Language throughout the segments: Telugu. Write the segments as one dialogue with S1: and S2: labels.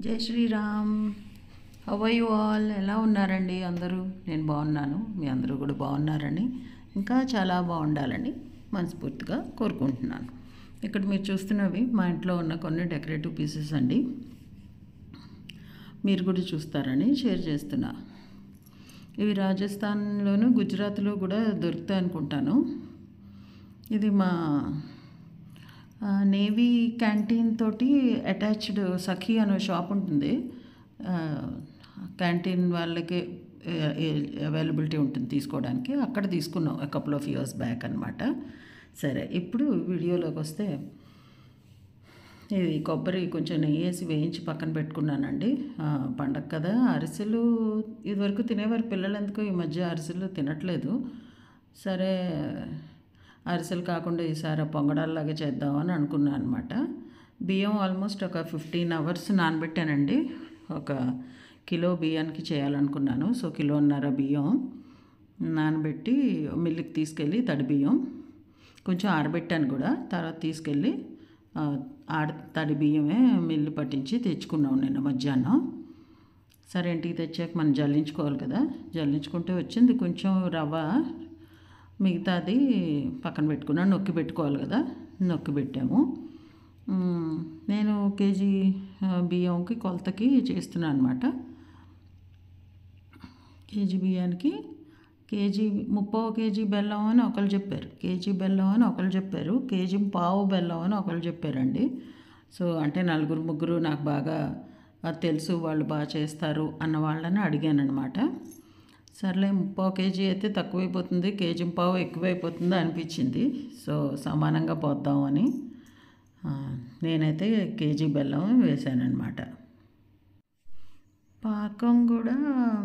S1: జై శ్రీరామ్ హవై యు ఆల్ ఎలా ఉన్నారండి అందరూ నేను బాగున్నాను మీ అందరూ కూడా బాగున్నారని ఇంకా చాలా బాగుండాలని మనస్ఫూర్తిగా కోరుకుంటున్నాను ఇక్కడ మీరు చూస్తున్నవి మా ఇంట్లో ఉన్న కొన్ని డెకరేటివ్ పీసెస్ అండి మీరు కూడా చూస్తారని షేర్ చేస్తున్నా ఇవి రాజస్థాన్లోను గుజరాత్లో కూడా దొరుకుతాయి అనుకుంటాను ఇది మా ఆ, నేవీ క్యాంటీన్ తోటి అటాచ్డ్ సఖీ అనే షాప్ ఉంటుంది ఆ, క్యాంటీన్ వాళ్ళకి అవైలబిలిటీ ఉంటుంది తీసుకోవడానికి అక్కడ తీసుకున్నాం కపుల్ ఆఫ్ ఇయర్స్ బ్యాక్ అనమాట సరే ఇప్పుడు వీడియోలోకి వస్తే ఇది కొబ్బరి కొంచెం నెయ్యి వేసి వేయించి పక్కన పెట్టుకున్నానండి ఆ, పండగ కదా అరిసెలు ఇదివరకు తినేవారు పిల్లలు ఎందుకో ఈ మధ్య అరిసెలు తినట్లేదు సరే అరిసెలు కాకుండా ఈసారి పొంగడాల్లాగా చేద్దామని అనుకున్నాను అనమాట బియ్యం ఆల్మోస్ట్ ఒక ఫిఫ్టీన్ అవర్స్ నానబెట్టానండి ఒక కిలో బియ్యానికి చేయాలనుకున్నాను సో కిలోన్నర బియ్యం నానబెట్టి మిల్లుకి తీసుకెళ్ళి తడి బియ్యం కొంచెం ఆరబెట్టాను కూడా తర్వాత తీసుకెళ్ళి ఆ, ఆడ తడి బియ్యమే మిల్లు పట్టించి తెచ్చుకున్నాం నిన్న మధ్యాహ్నం సరే ఇంటికి తెచ్చాక మనం జల్లించుకోవాలి కదా జల్లించుకుంటే వచ్చింది కొంచెం రవ్వ మిగతాది పక్కన పెట్టుకున్నాను నొక్కి పెట్టుకోవాలి కదా నొక్కి పెట్టాము మ్, నేను కేజీ ఆ, బియ్యంకి కొలతకి చేస్తున్నాను అనమాట కేజీ బియ్యానికి కేజీ ముప్పో కేజీ బెల్లం అని ఒకరు చెప్పారు కేజీ బెల్లం అని ఒకరు చెప్పారు కేజీ పావు బెల్లం అని ఒకరు చెప్పారండి సో అంటే నలుగురు ముగ్గురు నాకు బాగా అది తెలుసు వాళ్ళు బాగా చేస్తారు అన్న వాళ్ళని అడిగాను అనమాట సర్లే ముప్పో కేజీ అయితే తక్కువైపోతుంది కేజీ పావు ఎక్కువైపోతుంది అనిపించింది సో సమానంగా పోద్దామని ఆ, నేనైతే కేజీ బెల్లం వేశానన్నమాట పాకం కూడా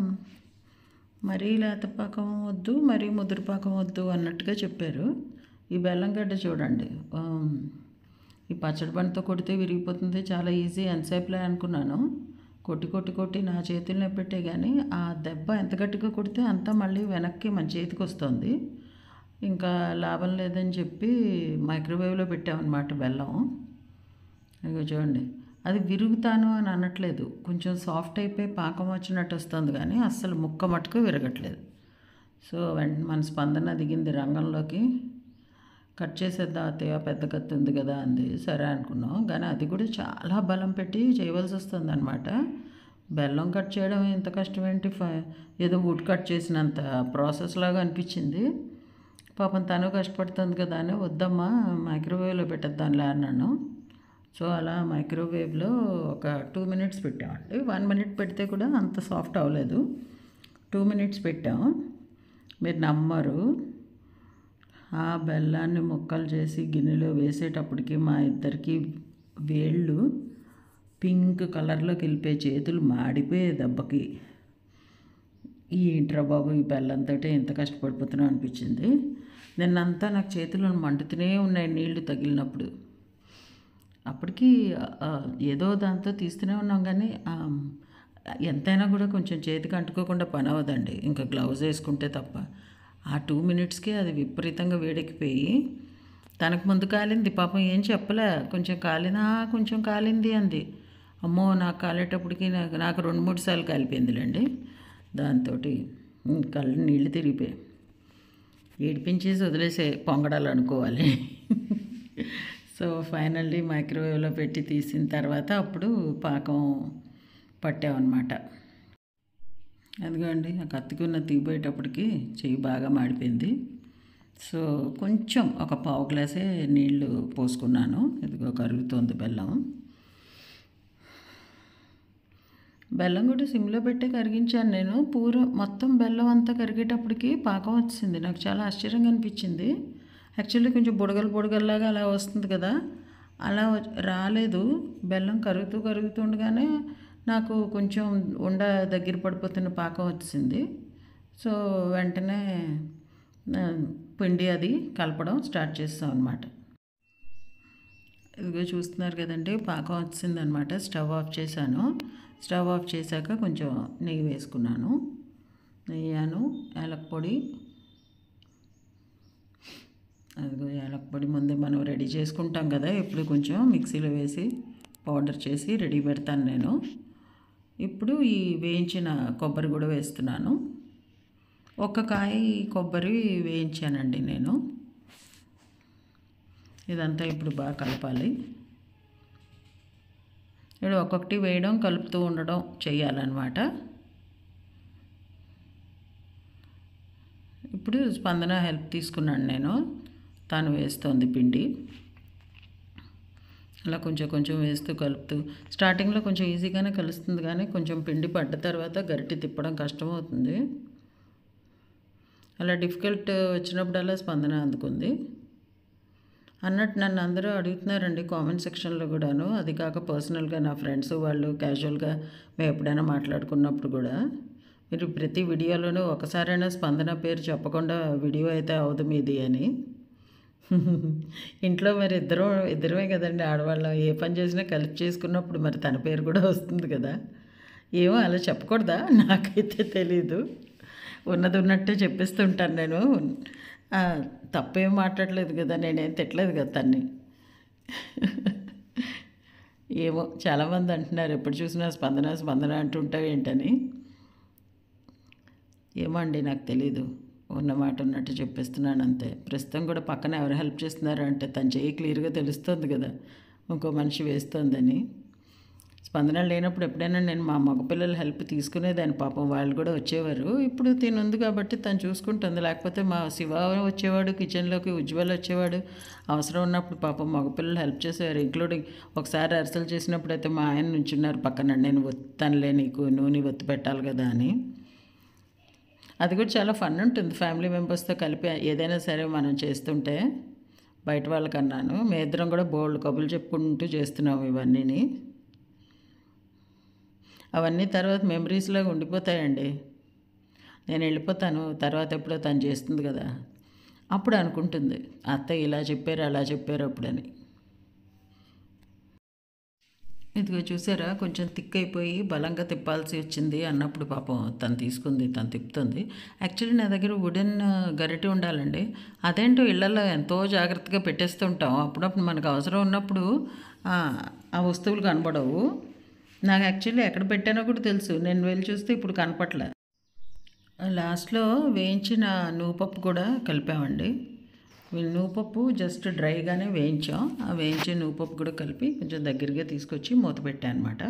S1: మరీ లేత పాకం వద్దు మరీ ముదురు పాకం వద్దు అన్నట్టుగా చెప్పారు ఈ బెల్లం గడ్డ చూడండి ఆ, ఈ పచ్చడి పండుతో కొడితే విరిగిపోతుంది చాలా ఈజీ ఎంతసేపులే అనుకున్నాను కొట్టి కొట్టి కొట్టి నా చేతుల్లో పెట్టే కానీ ఆ దెబ్బ ఎంత గట్టిగా కొడితే అంతా మళ్ళీ వెనక్కి మన చేతికి వస్తుంది ఇంకా లాభం లేదని చెప్పి మైక్రోవేవ్లో పెట్టామన్నమాట బెల్లం ఇగో చూడండి అది విరుగుతాను అని అనట్లేదు కొంచెం సాఫ్ట్ అయిపోయి పాకం వచ్చినట్టు వస్తుంది కానీ అస్సలు ముక్క మటుకు విరగట్లేదు సో వెంట మన స్పందన దిగింది రంగంలోకి కట్ చేసేద్దాం అత్తయ్య పెద్ద కత్తి ఉంది కదా అంది సరే అనుకున్నాం కానీ అది కూడా చాలా బలం పెట్టి చేయవలసి వస్తుంది అనమాట బెల్లం కట్ చేయడం ఎంత కష్టం ఏంటి ఫ- ఏదో వుడ్ కట్ చేసినంత ప్రాసెస్ లాగా అనిపించింది పాపం తను కష్టపడుతుంది కదా అని వద్దమ్మా మైక్రోవేవ్లో పెట్టద్దాంలే అన్నాను సో అలా మైక్రోవేవ్లో ఒక టూ మినిట్స్ పెట్టామండి వన్ మినిట్ పెడితే కూడా అంత సాఫ్ట్ అవ్వలేదు టూ మినిట్స్ పెట్టాం మీరు నమ్మరు ఆ బెల్లాన్ని ముక్కలు చేసి గిన్నెలో వేసేటప్పటికి మా ఇద్దరికి వేళ్ళు పింక్ కలర్లోకి వెళ్ళిపోయి చేతులు మాడిపోయే దెబ్బకి ఈ ఏంట్రా బాబు ఈ బెల్లంతో ఎంత కష్టపడిపోతున్నా అనిపించింది నిన్నంతా నాకు చేతులు మండుతూనే ఉన్నాయి నీళ్లు తగిలినప్పుడు అప్పటికి ఆ, ఏదో దాంతో తీస్తూనే ఉన్నాం కానీ ఆ, ఎంతైనా కూడా కొంచెం చేతికి అంటుకోకుండా పని అవ్వదండి ఇంకా గ్లౌజ్ వేసుకుంటే తప్ప ఆ టూ మినిట్స్కి అది విపరీతంగా వేడెక్కిపోయి తనకు ముందు కాలింది పాపం ఏం చెప్పలే కొంచెం కాలినా కొంచెం కాలింది అంది అమ్మో నాకు కాలేటప్పటికి నాకు నాకు రెండు మూడు సార్లు కాలిపోయిందిలేండి దాంతో కళ్ళు నీళ్ళు తిరిగిపోయాయి ఏడిపించేసి వదిలేసే పొంగడాలు అనుకోవాలి సో ఫైనల్లీ మైక్రోవేవ్లో పెట్టి తీసిన తర్వాత అప్పుడు పాకం పట్టామన్నమాట అదిగోండి ఆ కత్తికున్న తీపోయేటప్పటికి చెయ్యి బాగా మాడిపోయింది సో కొంచెం ఒక పావు గ్లాసే నీళ్లు పోసుకున్నాను ఇదిగో కరుగుతోంది బెల్లం బెల్లం కూడా సిమ్లో పెట్టి కరిగించాను నేను పూర మొత్తం బెల్లం అంతా కరిగేటప్పటికి పాకం వచ్చింది నాకు చాలా ఆశ్చర్యంగా అనిపించింది యాక్చువల్లీ కొంచెం బుడగలు బుడగల్లాగా అలా వస్తుంది కదా అలా వ- రాలేదు బెల్లం కరుగుతూ కరుగుతుండగానే నాకు కొంచెం ఉండ దగ్గర పడిపోతున్న పాకం వచ్చింది సో వెంటనే ఆ, పిండి అది కలపడం స్టార్ట్ చేస్తాం అనమాట ఇదిగో చూస్తున్నారు కదండి పాకం వచ్చిందనమాట స్టవ్ ఆఫ్ చేశాను స్టవ్ ఆఫ్ చేశాక కొంచెం నెయ్యి వేసుకున్నాను నెయ్యాను యాలక్ పొడి అదిగో యాలక్ పొడి ముందే మనం రెడీ చేసుకుంటాం కదా ఇప్పుడు కొంచెం మిక్సీలో వేసి పౌడర్ చేసి రెడీ పెడతాను నేను ఇప్పుడు ఈ వేయించిన కొబ్బరి కూడా వేస్తున్నాను ఒక కాయ కొబ్బరి వేయించానండి నేను ఇదంతా ఇప్పుడు బాగా కలపాలి ఇప్పుడు ఒక్కొక్కటి వేయడం కలుపుతూ ఉండడం చేయాలన్నమాట ఇప్పుడు స్పందన హెల్ప్ తీసుకున్నాను నేను తాను వేస్తోంది పిండి అలా కొంచెం కొంచెం వేస్తూ కలుపుతూ స్టార్టింగ్లో కొంచెం ఈజీగానే కలుస్తుంది కానీ కొంచెం పిండి పడ్డ తర్వాత గరిటె తిప్పడం కష్టమవుతుంది అలా డిఫికల్ట్ వచ్చినప్పుడల్లా స్పందన అందుకుంది అన్నట్టు నన్ను అందరూ అడుగుతున్నారండి కామెంట్ సెక్షన్లో కూడాను అది కాక పర్సనల్గా నా ఫ్రెండ్స్ వాళ్ళు క్యాజువల్గా మేము ఎప్పుడైనా మాట్లాడుకున్నప్పుడు కూడా మీరు ప్రతి వీడియోలోనూ ఒకసారైనా స్పందన పేరు చెప్పకుండా వీడియో అయితే అవదు మీది అని ఇంట్లో మరి ఇద్దరు ఇద్దరమే కదండి ఆడవాళ్ళం ఏ పని చేసినా కలిపి చేసుకున్నప్పుడు మరి తన పేరు కూడా వస్తుంది కదా ఏమో అలా చెప్పకూడదా నాకైతే తెలీదు ఉన్నది ఉన్నట్టే చెప్పిస్తుంటాను నేను ఆ, తప్పేం మాట్లాడలేదు కదా నేనేం తిట్టలేదు కదా తన్ని ఏమో చాలామంది అంటున్నారు ఎప్పుడు చూసినా స్పందన స్పందన అంటుంటావు ఏంటని ఏమో అండి నాకు తెలీదు ఉన్న మాట ఉన్నట్టు చెప్పిస్తున్నాను అంతే ప్రస్తుతం కూడా పక్కన ఎవరు హెల్ప్ చేస్తున్నారు అంటే తన చెయ్యి క్లియర్గా తెలుస్తుంది కదా ఇంకో మనిషి వేస్తోందని స్పందన లేనప్పుడు ఎప్పుడైనా నేను మా మగపిల్లల హెల్ప్ తీసుకునేదాన్ని పాపం వాళ్ళు కూడా వచ్చేవారు ఇప్పుడు తిను ఉంది కాబట్టి తను చూసుకుంటుంది లేకపోతే మా శివ వచ్చేవాడు కిచెన్లోకి ఉజ్వల్ వచ్చేవాడు అవసరం ఉన్నప్పుడు పాపం మగపిల్లలు హెల్ప్ చేసేవారు ఇంక్లూడింగ్ ఒకసారి అరసలు చేసినప్పుడు అయితే మా ఆయన నుంచున్నారు పక్కన నేను ఒత్తానులే నీకు నూనె ఒత్తి పెట్టాలి కదా అని అది కూడా చాలా ఫన్ ఉంటుంది ఫ్యామిలీ మెంబర్స్తో కలిపి ఏదైనా సరే మనం చేస్తుంటే బయట వాళ్ళకన్నాను మీ ఇద్దరం కూడా బోల్డ్ కబుర్లు చెప్పుకుంటూ చేస్తున్నాము ఇవన్నీని అవన్నీ తర్వాత మెమరీస్లో ఉండిపోతాయండి నేను వెళ్ళిపోతాను తర్వాత ఎప్పుడో తను చేస్తుంది కదా అప్పుడు అనుకుంటుంది అత్త ఇలా చెప్పారు అలా చెప్పారు అప్పుడని ఇదిగో చూసారా కొంచెం థిక్ అయిపోయి బలంగా తిప్పాల్సి వచ్చింది అన్నప్పుడు పాపం తను తీసుకుంది తను తిప్పుతుంది యాక్చువల్లీ నా దగ్గర వుడెన్ గరిటె ఉండాలండి అదేంటో ఇళ్లలో ఎంతో జాగ్రత్తగా పెట్టేస్తుంటాం అప్పుడప్పుడు మనకు అవసరం ఉన్నప్పుడు ఆ, ఆ వస్తువులు కనపడవు నాకు యాక్చువల్లీ ఎక్కడ పెట్టానో కూడా తెలుసు నేను వెళ్ళి చూస్తే ఇప్పుడు కనపట్లే లాస్ట్లో వేయించిన నువ్వుపప్పు కూడా కలిపామండి ఈ నువ్వుపప్పు జస్ట్ డ్రైగానే వేయించాం ఆ వేయించిన నువ్వుపప్పు కూడా కలిపి కొంచెం దగ్గరగా తీసుకొచ్చి మూత పెట్టాను అనమాట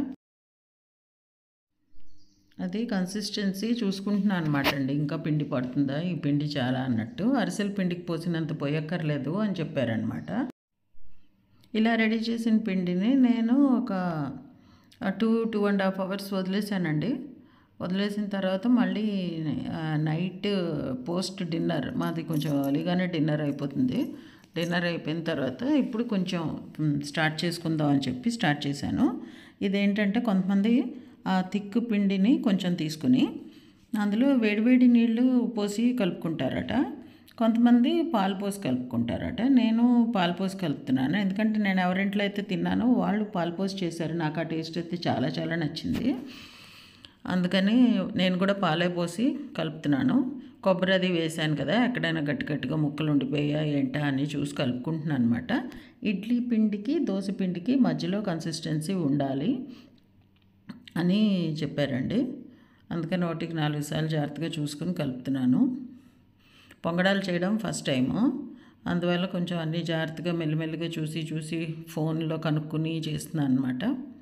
S1: అది కన్సిస్టెన్సీ చూసుకుంటున్నాను అనమాట అండి ఇంకా పిండి పడుతుందా ఈ పిండి చాలా అన్నట్టు అరిసెల పిండికి పోసినంత పోయక్కర్లేదు అని చెప్పారనమాట ఇలా రెడీ చేసిన పిండిని నేను ఒక two two and half hours వదిలేసానండి వదిలేసిన తర్వాత మళ్ళీ ఆ, నైట్ పోస్ట్ డిన్నర్ మాది కొంచెం ఎర్లీగానే డిన్నర్ అయిపోతుంది డిన్నర్ అయిపోయిన తర్వాత ఇప్పుడు కొంచెం మ్, స్టార్ట్ చేసుకుందాం అని చెప్పి స్టార్ట్ చేశాను ఇదేంటంటే కొంతమంది ఆ తిక్కు పిండిని కొంచెం తీసుకుని అందులో వేడివేడి నీళ్ళు పోసి కలుపుకుంటారట కొంతమంది పాలు పోసి కలుపుకుంటారట నేను పాలు పోసి కలుపుతున్నాను ఎందుకంటే నేను ఎవరింట్లో అయితే తిన్నానో వాళ్ళు పాలు పోసి చేశారు నాకు ఆ టేస్ట్ అయితే చాలా చాలా నచ్చింది అందుకని నేను కూడా పాలే పోసి కలుపుతున్నాను కొబ్బరి అది వేసాను కదా ఎక్కడైనా గట్టి గట్టిగా ముక్కలు ఉండిపోయా ఏంటా అని చూసి కలుపుకుంటున్నాను అనమాట ఇడ్లీ పిండికి దోశ పిండికి మధ్యలో కన్సిస్టెన్సీ ఉండాలి అని చెప్పారండి అందుకని ఒకటికి నాలుగు సార్లు జాగ్రత్తగా చూసుకుని కలుపుతున్నాను పొంగడాలు చేయడం ఫస్ట్ టైము అందువల్ల కొంచెం అన్నీ జాగ్రత్తగా మెల్లిమెల్లిగా చూసి చూసి ఫోన్లో కనుక్కొని చేస్తున్నాను అనమాట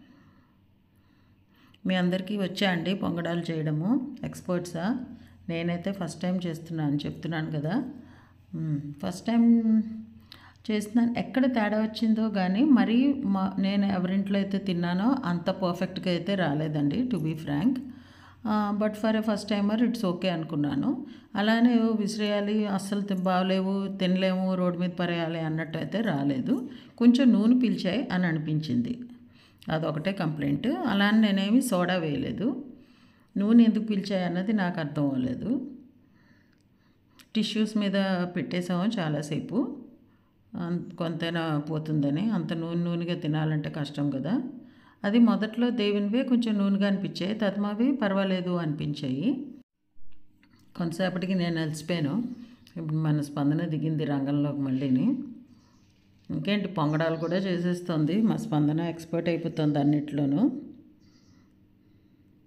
S1: మీ అందరికీ వచ్చా అండి పొంగడాలు చేయడము ఎక్స్పర్ట్సా నేనైతే ఫస్ట్ టైం చేస్తున్నాను చెప్తున్నాను కదా మ్మ్. ఫస్ట్ టైం చేస్తున్నాను ఎక్కడ తేడా వచ్చిందో కానీ మరీ మా నేను ఎవరింట్లో అయితే తిన్నానో అంత పర్ఫెక్ట్గా అయితే రాలేదండి to be frank but for a first timer it's okay అనుకున్నాను అలానే "ఓ, విసిరేయాలి అస్సలు తి- బాగలేవు తినలేము రోడ్డు మీద పరేయాలి అన్నట్టు అయితే రాలేదు కొంచెం నూనె పీల్చాయి అని అనిపించింది అదొకటే కంప్లైంట్ అలానే నేనేమి సోడా వేయలేదు నూనె ఎందుకు పీల్చాయి అన్నది నాకు అర్థం అవ్వలేదు టిష్యూస్ మీద పెట్టేసాము చాలాసేపు అం- కొంతైనా పోతుందని అంత నూనె నూనెగా తినాలంటే కష్టం కదా అది మొదట్లో దేవునివే కొంచెం నూనెగా అనిపించాయి తద్మావి పర్వాలేదు అనిపించాయి కొంతసేపటికి నేను అలసిపోయాను ఇప్పుడు మన స్పందన దిగింది రంగంలోకి మళ్ళీని ఇంకేంటి పొంగడాలు కూడా చేసేస్తుంది మా స్పందన ఎక్స్పర్ట్ అయిపోతుంది అన్నిట్లోనూ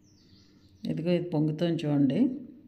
S1: ఇదిగో ఇది పొంగుతుంది చూడండి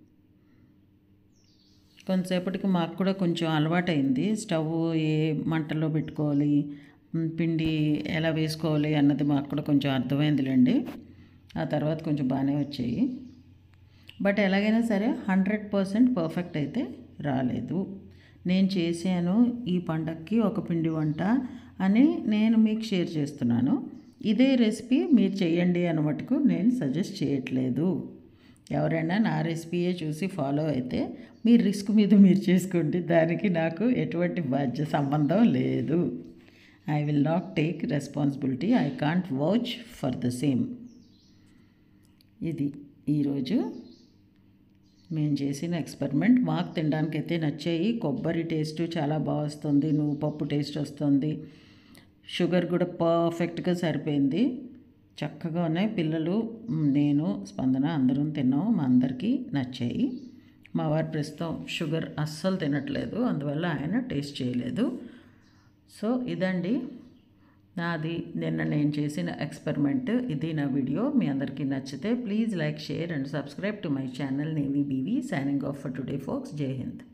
S1: కొంతసేపటికి మాకు కూడా కొంచెం అలవాటైంది స్టవ్ ఏ మంటలో పెట్టుకోవాలి మ్, పిండి ఎలా వేసుకోవాలి అన్నది మాకు కూడా కొంచెం అర్థమైందిలేండి ఆ తర్వాత కొంచెం బాగానే వచ్చాయి బట్ ఎలాగైనా సరే హండ్రెడ్ పర్సెంట్ పర్ఫెక్ట్ అయితే రాలేదు నేను చేశాను ఈ పండక్కి ఒక పిండి వంట అని నేను మీకు షేర్ చేస్తున్నాను ఇదే రెసిపీ మీరు చేయండి అన్న మటుకు నేను సజెస్ట్ చేయట్లేదు ఎవరైనా నా రెసిపీయే చూసి ఫాలో అయితే మీ రిస్క్ మీద మీరు చేసుకోండి దానికి నాకు ఎటువంటి బాధ్య సంబంధం లేదు I will not take responsibility I can't watch for the same ఇది ఈరోజు మేము చేసిన ఎక్స్పెరిమెంట్ మాకు తినడానికి అయితే నచ్చాయి కొబ్బరి టేస్ట్ చాలా బాగా వస్తుంది నువ్వు పప్పు టేస్ట్ వస్తుంది షుగర్ కూడా పర్ఫెక్ట్గా సరిపోయింది చక్కగా ఉన్నాయి పిల్లలు మ్, నేను స్పందన అందరం తిన్నాం మా అందరికీ నచ్చాయి మా వారు ప్రస్తుతం షుగర్ అస్సలు తినట్లేదు అందువల్ల ఆయన టేస్ట్ చేయలేదు సో ఇదండి నాది నిన్న నేను చేసిన ఎక్స్పెరిమెంట్ ఇది నా వీడియో మీ అందరికీ నచ్చితే please like share and subscribe to my channel navy బీవీ signing off for today folks జై హింద్